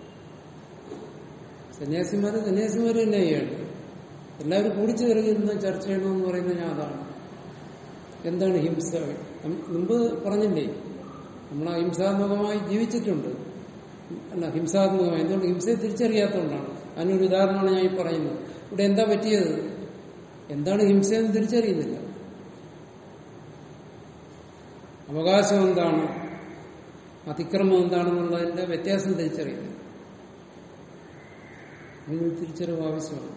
സന്യാസിമാര് സന്യാസിമാര് തന്നെ ചെയ്യണം എല്ലാവരും കൂടിച്ചേർന്ന് ചർച്ച ചെയ്യണമെന്ന് പറയുന്നത് ഞാൻ അതാണ് എന്താണ് ഹിംസ നം- മുമ്പ് പറഞ്ഞില്ലേ നമ്മൾ അഹിംസാത്മകമായി ജീവിച്ചിട്ടുണ്ട് അല്ല ഹിംസാത്മകമായി എന്തുകൊണ്ട് ഹിംസയെ തിരിച്ചറിയാത്തതുകൊണ്ടാണ് അതിനൊരു ഉദാഹരണമാണ് ഞാൻ ഈ പറയുന്നത് ഇവിടെ എന്താ പറ്റിയത് എന്താണ് ഹിംസയെന്ന് തിരിച്ചറിയുന്നില്ല അവകാശം എന്താണ് അതിക്രമം എന്താണെന്നുള്ളതിന്റെ വ്യത്യാസം തിരിച്ചറിയുന്നു അതിന് തിരിച്ചറിവ് ആവശ്യമാണ്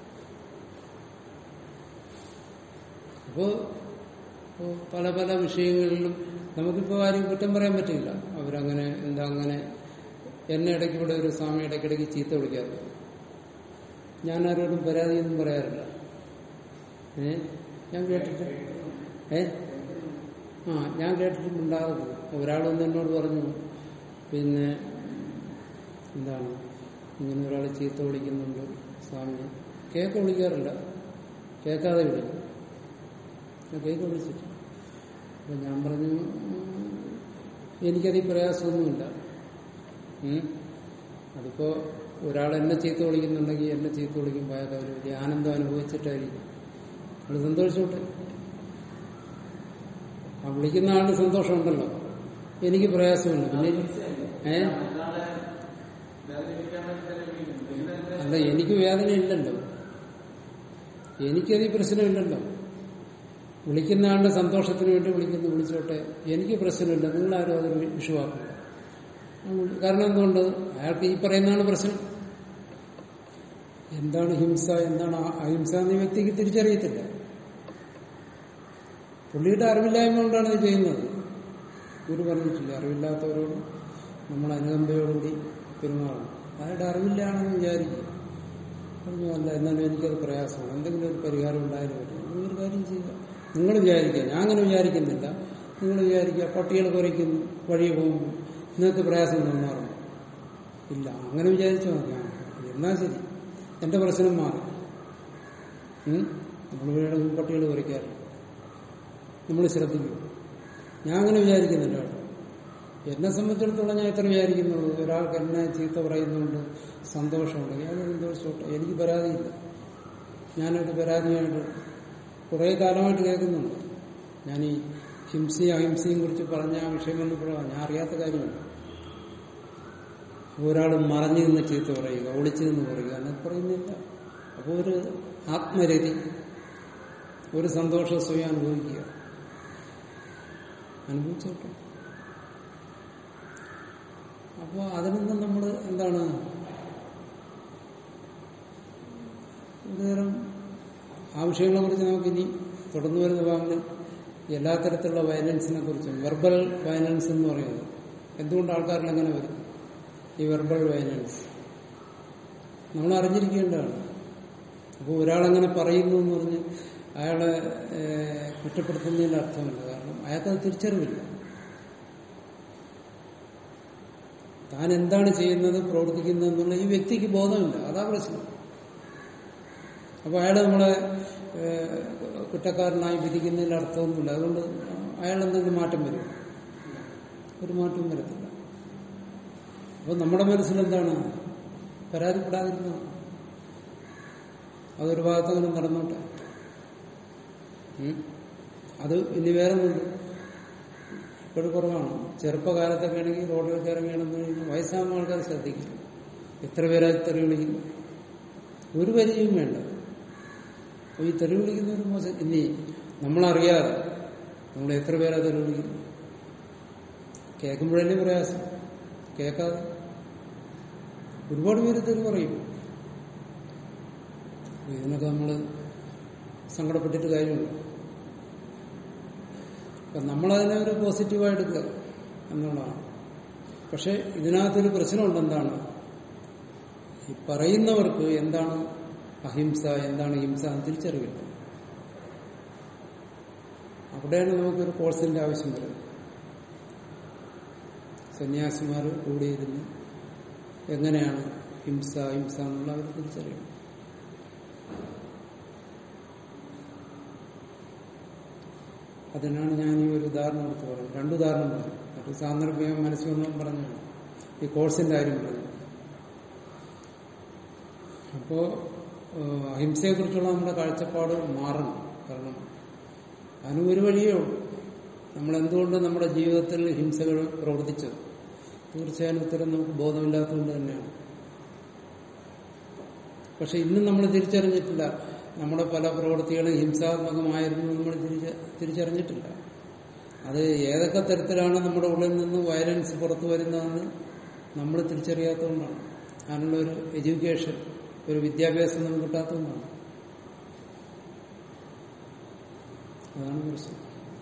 അപ്പോ ഇപ്പോ പല പല വിഷയങ്ങളിലും നമുക്കിപ്പോ ആരും കുറ്റം പറയാൻ പറ്റില്ല അവരങ്ങനെ എന്താ അങ്ങനെ എന്നെ ഇടയ്ക്ക് ഇവിടെ ഒരു സ്വാമി ഇടയ്ക്കിടയ്ക്ക് ചീത്ത വിളിക്കാറ് ഞാൻ ആരോടും പരാതിയൊന്നും പറയാറില്ല ഏ ഞാൻ കേട്ടിട്ട് ഏ ആ ഞാൻ കേട്ടിട്ടുണ്ടാകും ഒരാളൊന്നും എന്നോട് പറഞ്ഞു പിന്നെ എന്താണ് ഇങ്ങനെ ഒരാൾ ചീത്ത വിളിക്കുന്നുണ്ട് സ്വാമി കേക്ക് വിളിക്കാറില്ല കേൾക്കാതെ വിളിക്കും ഞാൻ കേക്ക് വിളിച്ചിട്ട് അപ്പൊ ഞാൻ പറഞ്ഞു ഉം, എനിക്കതിൽ പ്രയാസമൊന്നുമില്ല ഉം. അതിപ്പോ ഒരാൾ എന്നെ ചീത്ത വിളിക്കുന്നുണ്ടെങ്കിൽ എന്നെ ചീത്ത വിളിക്കുമ്പോൾ അയാൾക്ക് ഒരു വലിയ ആനന്ദം അനുഭവിച്ചിട്ടായിരിക്കും അത് സന്തോഷിച്ചോട്ടെ ആ വിളിക്കുന്ന ആളിന് സന്തോഷമുണ്ടല്ലോ എനിക്ക് പ്രയാസമില്ല പിന്നെ ഏ മറ്റൊരാളെ വേദനിപ്പിക്കാൻ വേണ്ടി തന്നെ വിളിക്കുന്നു. പിന്നെ എന്ത് അല്ല എനിക്ക് വേദന ഇല്ലല്ലോ എനിക്കത് പ്രശ്നമില്ലല്ലോ വിളിക്കുന്ന ആളുടെ സന്തോഷത്തിന് വേണ്ടി വിളിക്കുന്നു വിളിച്ചോട്ടെ എനിക്ക് പ്രശ്നമില്ല നിങ്ങളാരും അതൊരു ഇഷ്യൂ കാരണം എന്തുകൊണ്ട് അയാൾക്ക് ഈ പറയുന്നതാണ് പ്രശ്നം എന്താണ് ഹിംസ എന്താണ് അ- അഹിംസ എന്ന് ഈ വ്യക്തിക്ക് തിരിച്ചറിയത്തില്ല പുള്ളിയുടെ അറിവില്ലായ്മ കൊണ്ടാണ് ഇത് ചെയ്യുന്നത് ഗുരു പറഞ്ഞിട്ടില്ല അറിവില്ലാത്തവരോട് നമ്മൾ അനുകമ്പയോടുകൂടി പെരുമാറണം അയാളുടെ അറിവില്ലാണെന്ന് വിചാരിക്കും പറഞ്ഞു അല്ല എന്നാലും എനിക്കത് പ്രയാസമാണ് എന്തെങ്കിലും ഒരു പരിഹാരം ഉണ്ടായാലും പറ്റും നിങ്ങളൊരു കാര്യം ചെയ്യുക നിങ്ങൾ വിചാരിക്കുക ഞാൻ അങ്ങനെ വിചാരിക്കുന്നില്ല നിങ്ങൾ വിചാരിക്കുക പട്ടികൾ കുറയ്ക്കുന്നു വഴി പോകും ഇന്നത്തെ പ്രയാസം മാറും ഇല്ല അങ്ങനെ വിചാരിച്ചാൽ മതി ആ, എന്നാ ശരി എന്റെ പ്രശ്നം മാറും ഉം? നമ്മൾ വീടും പട്ടികൾ കുറയ്ക്കാറില്ല നമ്മൾ ശ്രദ്ധിക്കും ഞാൻ അങ്ങനെ വിചാരിക്കുന്നില്ല കേട്ടോ എന്നെ സംബന്ധിച്ചിടത്തോളം ഞാൻ എത്ര വിചാരിക്കുന്നുള്ളൂ ഒരാൾക്ക് എന്നെ ചീത്ത പറയുന്നുണ്ട് സന്തോഷമുണ്ടെങ്കിൽ അത് സന്തോഷത്തോട്ടെ എനിക്ക് പരാതിയില്ല ഞാനൊരു പരാതിയായിട്ട് കുറേ കാലമായിട്ട് കേൾക്കുന്നുണ്ട് ഞാൻ ഈ ഹിംസയും അഹിംസയും കുറിച്ച് പറഞ്ഞ ആ വിഷയം വന്നപ്പോഴാണ് ഞാൻ അറിയാത്ത കാര്യമാണ് ഒരാൾ മറഞ്ഞു നിന്ന് ചീത്ത പറയുക ഒളിച്ചു നിന്ന് പറയുക എന്നൊക്കെ പറയുന്നില്ല അപ്പോൾ ഒരു ആത്മരതി ഒരു സന്തോഷം സ്വയം അനുഭവിക്കുക അനുഭവിച്ചോട്ടെ അപ്പോൾ അതിനൊന്നും നമ്മൾ എന്താണ് ഒരുതരം ആ വിഷയങ്ങളെ കുറിച്ച് നമുക്കിനി തുടർന്നു വരുന്ന ഭാഗങ്ങളിൽ എല്ലാ തരത്തിലുള്ള വയലൻസിനെ കുറിച്ചും വെർബൽ വയലൻസ് എന്ന് പറയുന്നത് എന്തുകൊണ്ട് ആൾക്കാരിൽ അങ്ങനെ വരും ഈ വെർബൽ വയലൻസ് നമ്മൾ അറിഞ്ഞിരിക്കേണ്ടതാണ് അപ്പോൾ ഒരാളങ്ങനെ പറയുന്നു എന്ന് പറഞ്ഞ് അയാളെ ഏഹ്, കുറ്റപ്പെടുത്തുന്നതിന്റെ അർത്ഥമില്ല കാരണം അയാൾക്കത് തിരിച്ചറിവില്ല താൻ എന്താണ് ചെയ്യുന്നത് പ്രവർത്തിക്കുന്നത് എന്നുള്ള ഈ വ്യക്തിക്ക് ബോധമില്ല അതാ പ്രശ്നം അപ്പൊ അയാൾ നമ്മളെ ഏഹ്, കുറ്റക്കാരനായി വിധിക്കുന്നതിൽ അർത്ഥമൊന്നുമില്ല അതുകൊണ്ട് അയാൾ എന്തെങ്കിലും മാറ്റം വരും ഒരു മാറ്റവും വരത്തില്ല അപ്പൊ നമ്മുടെ മനസ്സിൽ എന്താണ് പരാതിപ്പെടാതിരുന്നത് അതൊരു ഭാഗത്തങ്ങനെ നടന്നോട്ടെ ഉം. അത് ഇനി വേറെ ഒന്നുണ്ട് ഇപ്പോഴും കുറവാണ് ചെറുപ്പകാലത്തൊക്കെ ആണെങ്കിൽ റോഡിലൊക്കെ ഇറങ്ങിയാണെന്ന് വയസ്സാകുന്ന ആൾക്കാർ ശ്രദ്ധിക്കും എത്ര പേരാ തെറി വിളിക്കുന്നു ഒരു പരിചയവും വേണ്ട അപ്പൊ ഈ തെറി വിളിക്കുന്നവർ മോശം ഇനി നമ്മളറിയാതെ നമ്മൾ എത്ര പേരാ തെറി വിളിക്കുന്നു കേൾക്കുമ്പോഴല്ലേ പ്രയാസം കേൾക്കാതെ ഒരുപാട് പേര് തെറി പറയും അപ്പൊ ഇതിനൊക്കെ നമ്മൾ സങ്കടപ്പെട്ടിട്ട് കാര്യമുണ്ട് അപ്പൊ നമ്മളതിനെ ഒരു പോസിറ്റീവായി എടുക്കുക എന്നുള്ളതാണ് പക്ഷെ ഇതിനകത്തൊരു പ്രശ്നമുണ്ട് എന്താണ് ഈ പറയുന്നവർക്ക് എന്താണ് അഹിംസ എന്താണ് ഹിംസ എന്ന് തിരിച്ചറിവില്ല അവിടെയാണ് നമുക്കൊരു കോഴ്സിന്റെ ആവശ്യം വരുന്നത് സന്യാസിമാർ കൂടിയിരുന്ന് എങ്ങനെയാണ് ഹിംസ ഹിംസ എന്നുള്ള അവർ തിരിച്ചറിയണം അതിനാണ് ഞാൻ ഈ ഒരു ഉദാഹരണം എടുത്ത് പറയുന്നത് രണ്ട് ഉദാഹരണം പറഞ്ഞു മറ്റു സാന്ദർഭികം മനസ്സിൽ വന്നതും പറഞ്ഞാണ് ഈ കോഴ്സിന്റെ കാര്യം പറഞ്ഞു അപ്പോ ഏഹ്, അഹിംസയെക്കുറിച്ചുള്ള നമ്മുടെ കാഴ്ചപ്പാട് മാറണം കാരണം അതിന് ഒരു വഴിയേ ഉള്ളൂ നമ്മൾ എന്തുകൊണ്ട് നമ്മുടെ ജീവിതത്തിൽ ഹിംസകൾ പ്രവർത്തിച്ചത് തീർച്ചയായും ഉത്തരം നമുക്ക് ബോധമില്ലാത്തതുകൊണ്ട് തന്നെയാണ് പക്ഷെ ഇന്നും നമ്മൾ തിരിച്ചറിഞ്ഞിട്ടില്ല നമ്മുടെ പല പ്രവൃത്തികളും ഹിംസാത്മകമായിരുന്നു നമ്മൾ തിരിച്ച തിരിച്ചറിഞ്ഞിട്ടില്ല അത് ഏതൊക്കെ തരത്തിലാണ് നമ്മുടെ ഉള്ളിൽ നിന്ന് വയലൻസ് പുറത്തു വരുന്നതെന്ന് നമ്മൾ തിരിച്ചറിയാത്തതുകൊണ്ടാണ് അതിനുള്ള ഒരു എഡ്യൂക്കേഷൻ ഒരു വിദ്യാഭ്യാസം നമുക്ക് കിട്ടാത്തതുകൊണ്ടാണ് അതാണ് പ്രശ്നം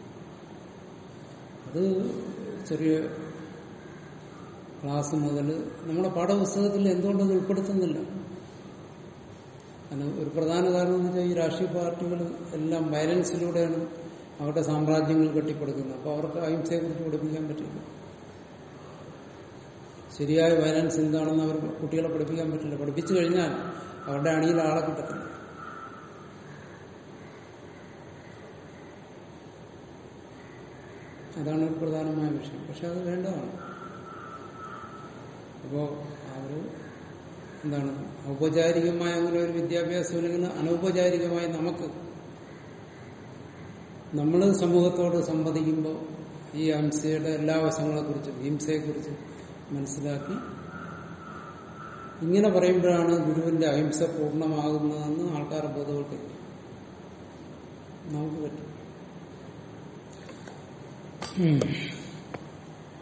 അത് ചെറിയ ക്ലാസ് മുതൽ നമ്മുടെ പാഠപുസ്തകത്തിൽ എന്തുകൊണ്ടത് ഉൾപ്പെടുത്തുന്നില്ല അതിന് ഒരു പ്രധാന കാരണം എന്ന് വെച്ചാൽ ഈ രാഷ്ട്രീയ പാർട്ടികൾ എല്ലാം വയലൻസിലൂടെയാണ് അവരുടെ സാമ്രാജ്യങ്ങൾ കെട്ടിപ്പടുക്കുന്നത് അപ്പോൾ അവർക്ക് അഹിംസയെക്കുറിച്ച് പഠിപ്പിക്കാൻ പറ്റില്ല ശരിയായ വയലൻസ് എന്താണെന്ന് അവർ കുട്ടികളെ പഠിപ്പിക്കാൻ പറ്റില്ല പഠിപ്പിച്ചു കഴിഞ്ഞാൽ അവരുടെ അണിയിൽ ആളെ കിട്ടത്തില്ല അതാണ് ഒരു പ്രധാനമായ വിഷയം പക്ഷെ അത് വേണ്ടതാണ് അപ്പോ അവര് എന്താണ് ഔപചാരികമായ അങ്ങനെ ഒരു വിദ്യാഭ്യാസം ഇല്ലെങ്കിൽ അനൗപചാരികമായി നമുക്ക് നമ്മൾ സമൂഹത്തോട് സംവദിക്കുമ്പോൾ ഈ അഹിംസയുടെ എല്ലാ വശങ്ങളെക്കുറിച്ചും ഹിംസയെക്കുറിച്ചും മനസ്സിലാക്കി ഇങ്ങനെ പറയുമ്പോഴാണ് ഗുരുവിന്റെ അഹിംസ പൂർണ്ണമാകുന്നതെന്ന് ആൾക്കാർ ബോധവൽക്കരിക്കും നമുക്ക് പറ്റും